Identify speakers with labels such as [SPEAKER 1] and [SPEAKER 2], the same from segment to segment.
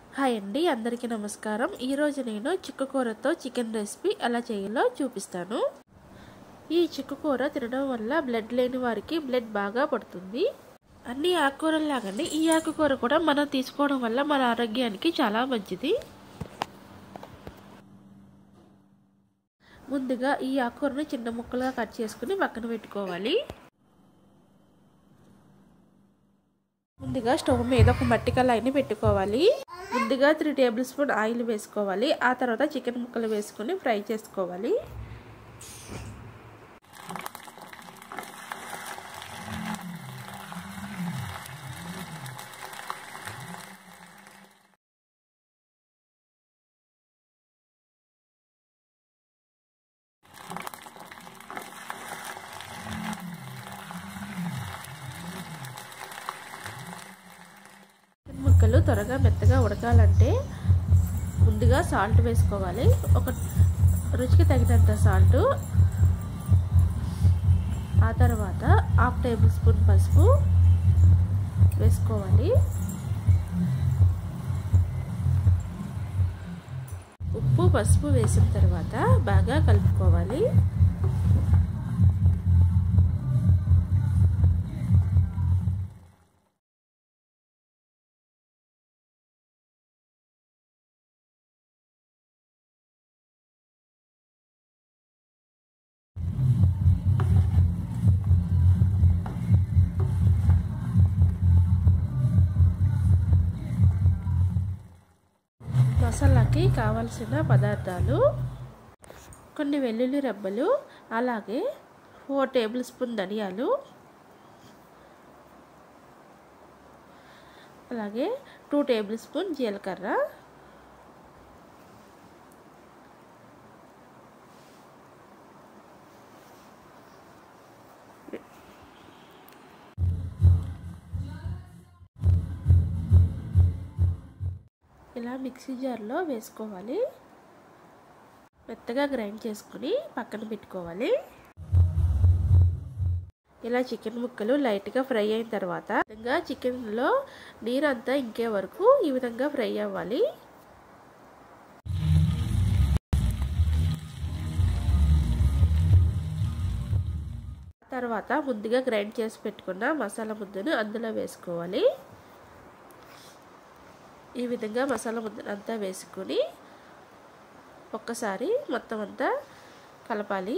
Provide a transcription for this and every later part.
[SPEAKER 1] hi అండి అందరికీ నమస్కారం ఈరోజు నేను చిక్కుకూరతో చికెన్ రెసిపీ ఎలా చేయాలో చూపిస్తాను ఈ చిక్కుకూర తినడం వల్ల బ్లడ్ లేని వారికి బ్లడ్ బాగా పడుతుంది అన్ని ఆకుకూరలాగానే ఈ ఆకుకూర కూడా మనం తీసుకోవడం వల్ల మన ఆరోగ్యానికి చాలా మంచిది ముందుగా ఈ ఆకుకూరను చిన్న ముక్కలుగా కట్ చేసుకుని పక్కన పెట్టుకోవాలి ముందుగా స్టవ్ మీద ఒక మట్టి కళాయిని పెట్టుకోవాలి ముందుగా త్రీ టేబుల్ స్పూన్ ఆయిల్ వేసుకోవాలి ఆ తర్వాత చికెన్ ముక్కలు వేసుకొని ఫ్రై చేసుకోవాలి ముక్కలు త్వరగా మెత్తగా ఉడకాలంటే ముందుగా సాల్ట్ వేసుకోవాలి ఒక రుచికి తగినంత సాల్ట్ ఆ తర్వాత హాఫ్ టేబుల్ స్పూన్ పసుపు వేసుకోవాలి ఉప్పు పసుపు వేసిన తర్వాత బాగా కలుపుకోవాలి మసాలాకి కావలసిన పదార్థాలు కొన్ని వెల్లుల్లి రెబ్బలు అలాగే ఫోర్ టేబుల్ స్పూన్ ధనియాలు అలాగే టూ టేబుల్ స్పూన్ జీలకర్ర ఇలా మిక్సీ జార్లో వేసుకోవాలి మెత్తగా గ్రైండ్ చేసుకుని పక్కన పెట్టుకోవాలి ఇలా చికెన్ ముక్కలు లైట్గా ఫ్రై అయిన తర్వాత విధంగా చికెన్లో నీరంతా ఇంకే వరకు ఈ విధంగా ఫ్రై అవ్వాలి తర్వాత ముందుగా గ్రైండ్ చేసి పెట్టుకున్న మసాలా ముద్దను అందులో వేసుకోవాలి ఈ విధంగా మసాలా ముద్దనంతా వేసుకొని ఒక్కసారి మొత్తం అంతా కలపాలి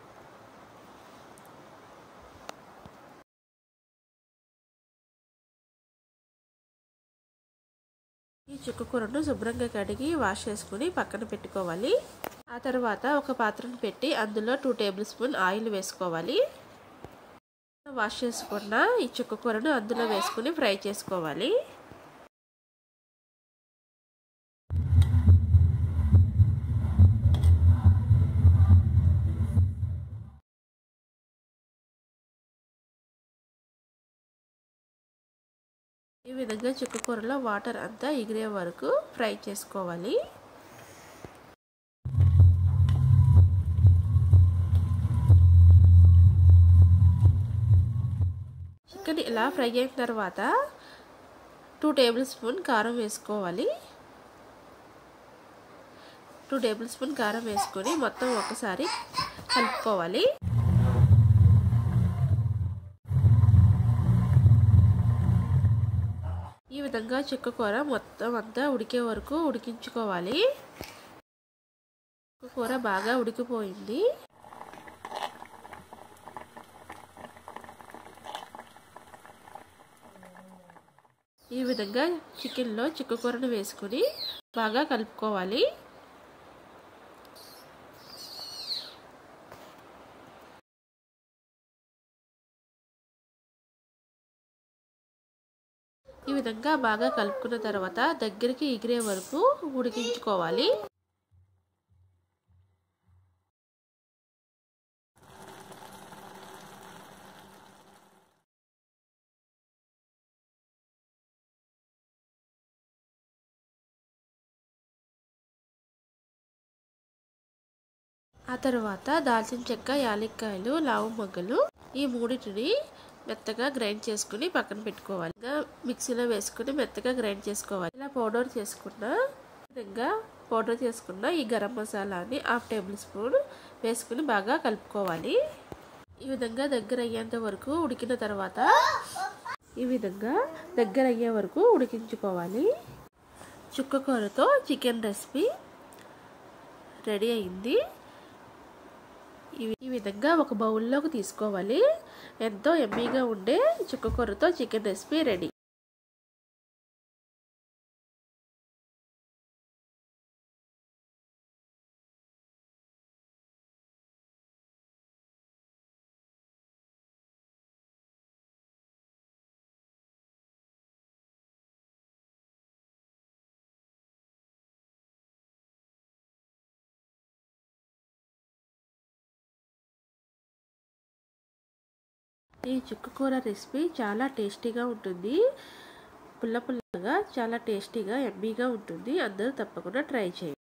[SPEAKER 1] ఈ చుక్కకూరను శుభ్రంగా కడిగి వాష్ చేసుకుని పక్కన పెట్టుకోవాలి ఆ తర్వాత ఒక పాత్రను పెట్టి అందులో టూ టేబుల్ స్పూన్ ఆయిల్ వేసుకోవాలి వాష్ చేసుకున్న ఈ చుక్కకూరను అందులో వేసుకుని ఫ్రై చేసుకోవాలి ఈ విధంగా చుక్కకూరలో వాటర్ అంతా ఎగిరే వరకు ఫ్రై చేసుకోవాలి చికెన్ ఇలా ఫ్రై అయిన తర్వాత టూ టేబుల్ స్పూన్ కారం వేసుకోవాలి టూ టేబుల్ స్పూన్ కారం వేసుకొని మొత్తం ఒకసారి కలుపుకోవాలి ఈ విధంగా చిక్కకూర మొత్తం అంతా ఉడికే వరకు ఉడికించుకోవాలి కూర బాగా ఉడికిపోయింది ఈ విధంగా చికెన్లో చిక్కకూరను వేసుకుని బాగా కలుపుకోవాలి ఈ విధంగా బాగా కలుపుకున్న తర్వాత దగ్గరికి ఎగిరే వరకు ఉడికించుకోవాలి ఆ తర్వాత దాల్చిన చెక్క యాలక్కాయలు లావు మొగ్గలు ఈ మూడింటిని మెత్తగా గ్రైండ్ చేసుకుని పక్కన పెట్టుకోవాలి ఇంకా మిక్సీలో వేసుకుని మెత్తగా గ్రైండ్ చేసుకోవాలి ఇలా పౌడర్ చేసుకున్న విధంగా పౌడర్ చేసుకున్న ఈ గరం మసాలాని హాఫ్ టేబుల్ స్పూన్ వేసుకుని బాగా కలుపుకోవాలి ఈ విధంగా దగ్గర అయ్యేంత వరకు ఉడికిన తర్వాత ఈ విధంగా దగ్గర అయ్యే వరకు ఉడికించుకోవాలి చుక్క కూరతో చికెన్ రెసిపీ రెడీ అయింది ఈ విధంగా ఒక బౌల్లోకి తీసుకోవాలి ఎంతో ఎమ్మీగా ఉండే చుక్క కూరతో చికెన్ రెసిపీ రెడీ ఈ చుక్క కూర రెసిపీ చాలా టేస్టీగా ఉంటుంది పుల్ల పుల్లగా చాలా టేస్టీగా ఎమ్మీగా ఉంటుంది అందరూ తప్పకుండా ట్రై చేయండి